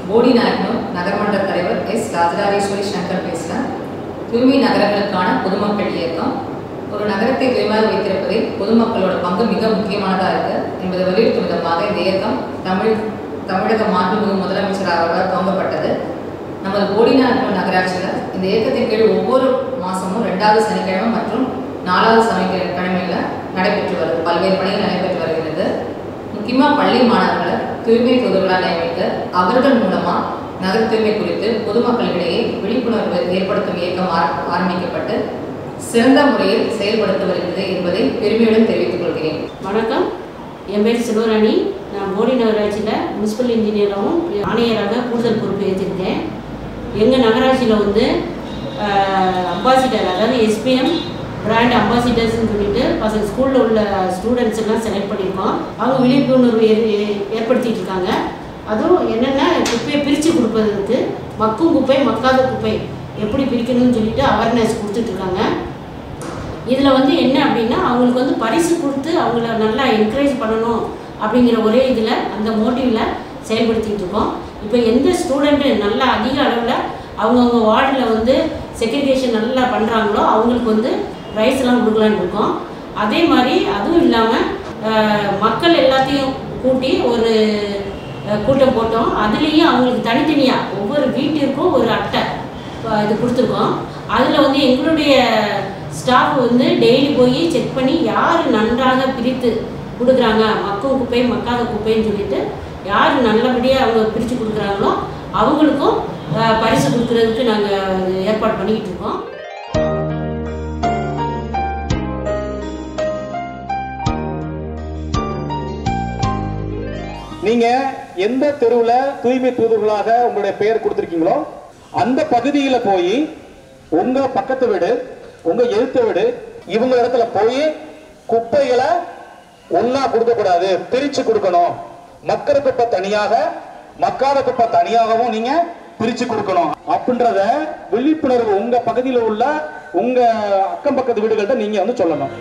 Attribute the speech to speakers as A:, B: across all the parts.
A: போடி நாயக்கனூர் நகர்மன்ற தலைவர் எஸ் ராஜராஜேஸ்வரி சங்கர் பேசுகிறேன் தூய்மை நகரங்களுக்கான பொதுமக்கள் இயக்கம் ஒரு நகரத்தை தூய்மையாக வைத்திருப்பதில் பொதுமக்களோட பங்கு மிக முக்கியமானதாக இருக்கு என்பதை வலியுறுத்தும் விதமாக இந்த இயக்கம் தமிழ் தமிழக மாண்புமிகு முதலமைச்சர் அவர்களால் துவங்கப்பட்டது நமது போடி நாயக்கனூர் நகராட்சியில் இந்த இயக்கத்தின் கீழ் ஒவ்வொரு மாதமும் ரெண்டாவது சனிக்கிழமை மற்றும் நாலாவது சனிக்கிழமையில் நடைபெற்று வருது பல்வேறு பணிகள் நடைபெற்று வருகிறது முக்கியமாக பள்ளி மாணவர்களை தூய்மை தூதர்களாக நியமித்து அவர்கள் மூலமாக நகர தூய்மை குறித்து பொதுமக்களிடையே விழிப்புணர்வு ஏற்படுத்தும் இயக்கம் ஆர- ஆரம்பிக்கப்பட்டு சிறந்த முறையில் செயல்படுத்தி வருகிறது என்பதை பெருமையுடன் தெரிவித்துக் கொள்கிறேன்
B: வணக்கம் என் பேர் சிவராணி நான் போடி நகராட்சியில் முனிசிபல் இன்ஜினியராகவும் ஆணையராக கூடுதல் பொறுப்பு ஏற்றிருக்கேன் எங்கள் நகராட்சியில் வந்து அம்பாசிடர் அதாவது எஸ்பிஎம் பிராண்ட் அம்பாசிடர்ஸ்னு சொல்லிட்டு பசங்க ஸ்கூலில் உள்ள ஸ்டூடெண்ட்ஸ் எல்லாம் செலக்ட் பண்ணியிருக்கோம் அவங்க விழிப்புணர்வு ஏற் ஏ- ஏற்படுத்திட்டு இருக்காங்க அதுவும் என்னென்ன குப்பையை பிரித்து கொடுப்பதற்கு மக்கும் குப்பை மக்காத குப்பை எப்படி பிரிக்கணும்னு சொல்லிட்டு அவேர்னஸ் கொடுத்துட்ருக்காங்க இதில் வந்து என்ன அப்படின்னா அவங்களுக்கு வந்து பரிசு கொடுத்து அவங்கள நல்லா என்கரேஜ் பண்ணணும் அப்படிங்கிற ஒரே இதில் அந்த மோட்டிவில் செயல்படுத்திட்டு இருக்கோம் இப்போ எந்த ஸ்டூடெண்ட்டு நல்லா அதிக அளவில் அவங்கவுங்க வார்டில் வந்து செக்ரிகேஷன் நல்லா பண்ணுறாங்களோ அவங்களுக்கு வந்து ப்ரைஸ்லாம் கொடுக்கலான்னு இருக்கோம் அதே மாதிரி அதுவும் இல்லாமல் மக்கள் எல்லாத்தையும் கூட்டி ஒரு அஹ், கூட்டம் போட்டோம் அதுலேயும் அவங்களுக்கு தனித்தனியாக ஒவ்வொரு வீட்டிற்கும் ஒரு அட்டை அஹ், இது கொடுத்துருக்கோம் அதில் வந்து எங்களுடைய ஸ்டாஃப் வந்து டெய்லி போய் செக் பண்ணி யார் நன்றாக பிரித்து கொடுக்குறாங்க மக்கும் குப்பை மக்காத குப்பைன்னு சொல்லிட்டு யார் நல்லபடியாக அவங்க பிரித்து கொடுக்குறாங்களோ அவங்களுக்கும் அஹ், பரிசு கொடுக்குறதுக்கு நாங்கள் ஏற்பாடு பண்ணிக்கிட்டு இருக்கோம்
C: நீங்க எந்த தெருவுல தூய்மை தூதுகளாக உங்களுடைய பெயர் கொடுத்திருக்கீங்களோ அந்த பகுதியில போய் உங்க பக்கத்து வீடு உங்க எழுத்து வீடு இவங்க இடத்துல போய் குப்பைகளை ஒன்னா கொடுக்க கூடாது பிரிச்சு கொடுக்கணும் மக்கிற குப்பை தனியாக மக்காத குப்பை தனியாகவும் நீங்க பிரிச்சு கொடுக்கணும் அப்படின்றத விழிப்புணர்வு உங்க பகுதியில் உள்ள உங்க அக்கம் பக்கத்து வீடுகள்கிட்ட நீங்க வந்து சொல்லணும்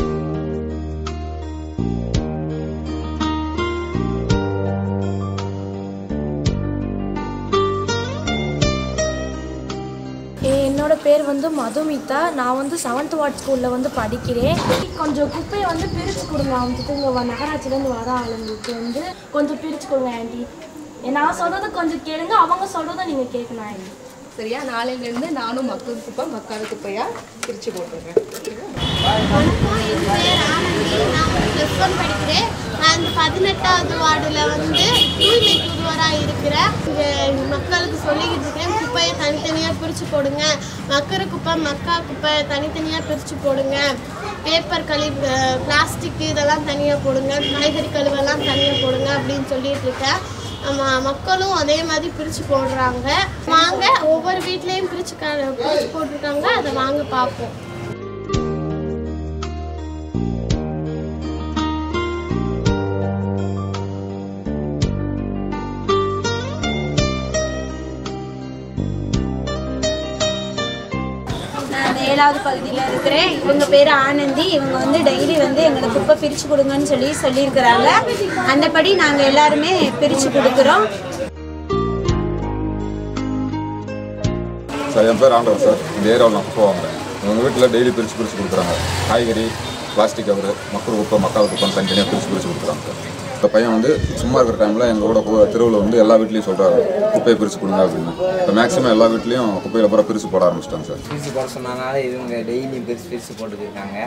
D: என்னோட பேர் வந்து மதுமிதா நான் வந்து செவன்த் வார்ட் ஸ்கூலில் வந்து படிக்கிறேன் கொஞ்சம் குப்பையை வந்து பிரித்து கொடுங்க அவங்களுக்கு இங்கே நகராட்சிலேருந்து வர ஆளுங்களுக்கு வந்து கொஞ்சம் பிரித்து கொடுங்க ஆண்டி நான் சொல்கிறத கொஞ்சம் கேளுங்க அவங்க சொல்கிறத நீங்கள் கேட்கணும் ஆண்டி
E: சரியா நாளையிலேருந்து நானும் மக்கள் குப்பை மக்காத குப்பையா பிரித்து போட்டுடுறேன்
F: வணக்கம் என் பேர் ஆனந்தி நான் வந்து ப்ளஸ் ஒன் படிக்கிறேன் நான் இந்த பதினெட்டாவது வார்டில் வந்து தூய்மை தூதுவராக இருக்கிறேன் இங்கே மக்களுக்கு சொல்லிக்கிட்டு இருக்கேன் குப்பையை தனித்தனியாக பிரித்து போடுங்க மக்கிற குப்பை மக்கா குப்பை தனித்தனியாக பிரித்து போடுங்க பேப்பர் கழிவு பிளாஸ்டிக் இதெல்லாம் தனியாக போடுங்க காய்கறி கழிவெல்லாம் தனியாக போடுங்க அப்படின்னு சொல்லிட்டு இருக்கேன் ஆமா, மக்களும் அதே மாதிரி பிரித்து போடுறாங்க வாங்க ஒவ்வொரு வீட்லேயும் பிரித்து க பிரித்து போட்டிருக்காங்க அதை வாங்க பார்ப்போம்
G: நான் ஏழாவது பகுதியில் இருக்கிறேன் இவங்க பேர் ஆனந்தி இவங்க வந்து டெய்லி வந்து எங்களுக்கு குப்பை பிரித்து கொடுங்கன்னு சொல்லி சொல்லியிருக்கிறாங்க அந்தபடி நாங்கள் எல்லாருமே பிரித்து கொடுக்குறோம்
H: சார் என் பேர் ஆண்டவர் சார் இந்த ஏரியாவில் நான் குப்பை வாங்குறேன் எங்கள் வீட்டில் டெய்லி பிரித்து பிரித்து கொடுக்குறாங்க காய்கறி பிளாஸ்டிக் கவர் மக்கள் குப்பை மக்காத குப்பை தனித்தனியாக பிரித்து பிரித்து கொடுக்குறாங்க சார் இந்த பையன் வந்து சும்மா இருக்கிற டைமில் எங்களோட கு- தெருவில் வந்து எல்லா வீட்லேயும் சொல்கிறாரு குப்பையை பிரித்து கொடுங்க அப்படின்னு இப்போ மேக்ஸிமம் எல்லா வீட்லேயும் குப்பையில் பூரா பிரித்து போட ஆரம்பிச்சிட்டாங்க சார்
I: பிரித்து போட சொன்னதுனால இவங்க டெய்லி பிரித்து பிரித்து போட்டுட்டு இருக்காங்க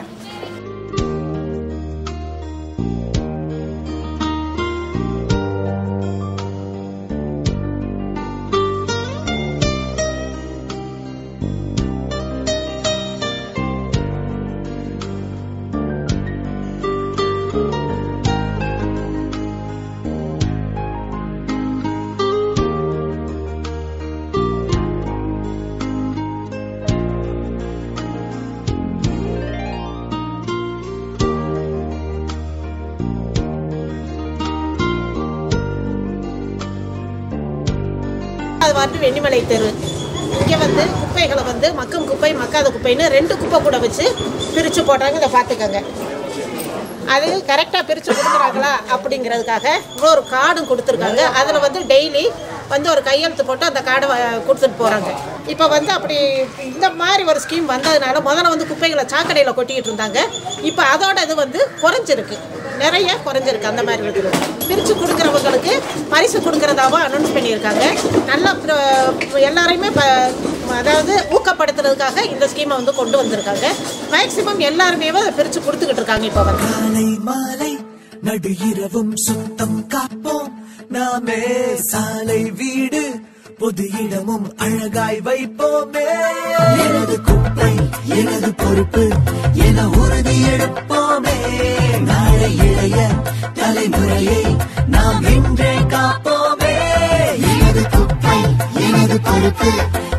J: அது வந்து வெண்ணிமலை தெரு இங்கே வந்து குப்பைகளை வந்து மக்கும் குப்பை மக்காத குப்பைன்னு ரெண்டு குப்பை கூட வச்சு பிரித்து போட்டாங்க இதை பார்த்துக்கோங்க அது கரெக்டாக பிரித்து கொடுக்குறாங்களா அப்படிங்கிறதுக்காக இன்னொரு கார்டும் கொடுத்துருக்காங்க அதில் வந்து டெய்லி வந்து ஒரு கையெழுத்து போட்டு அந்த கார்டை கொடுத்துட்டு போகிறாங்க இப்போ வந்து அப்படி இந்த மாதிரி ஒரு ஸ்கீம் வந்ததுனால முதல்ல வந்து குப்பைகளை சாக்கடையில் கொட்டிக்கிட்டு இருந்தாங்க இப்போ அதோட இது வந்து குறைஞ்சிருக்கு நிறைய குறைஞ்சிருக்கு அந்த மாதிரி இருக்குது பிரித்து கொடுக்குறவங்களுக்கு பரிசு கொடுக்குறதாவும் அனௌன்ஸ் பண்ணியிருக்காங்க நல்லா பிர- எல்லாரையுமே ப அதாவது ஊக்கப்படுத்துறதுக்காக இந்த ஸ்கீமை வந்து கொண்டு வந்திருக்காங்க மேக்சிமம் எல்லாருமே அதை பிரித்து கொடுத்துக்கிட்டு இருக்காங்க இப்போ வந்து
K: காலை மாலை நடு இரவும் சுத்தம் காப்போம் நாமே சாலை வீடு பொது இடமும் அழகாய் வைப்போமே எனது குப்பை எனது பொறுப்பு என உறுதி எடுப்போமே நாளை இளைய தலைமுறையை நாம் இன்றே காப்போமே எனது குப்பை எனது பொறுப்பு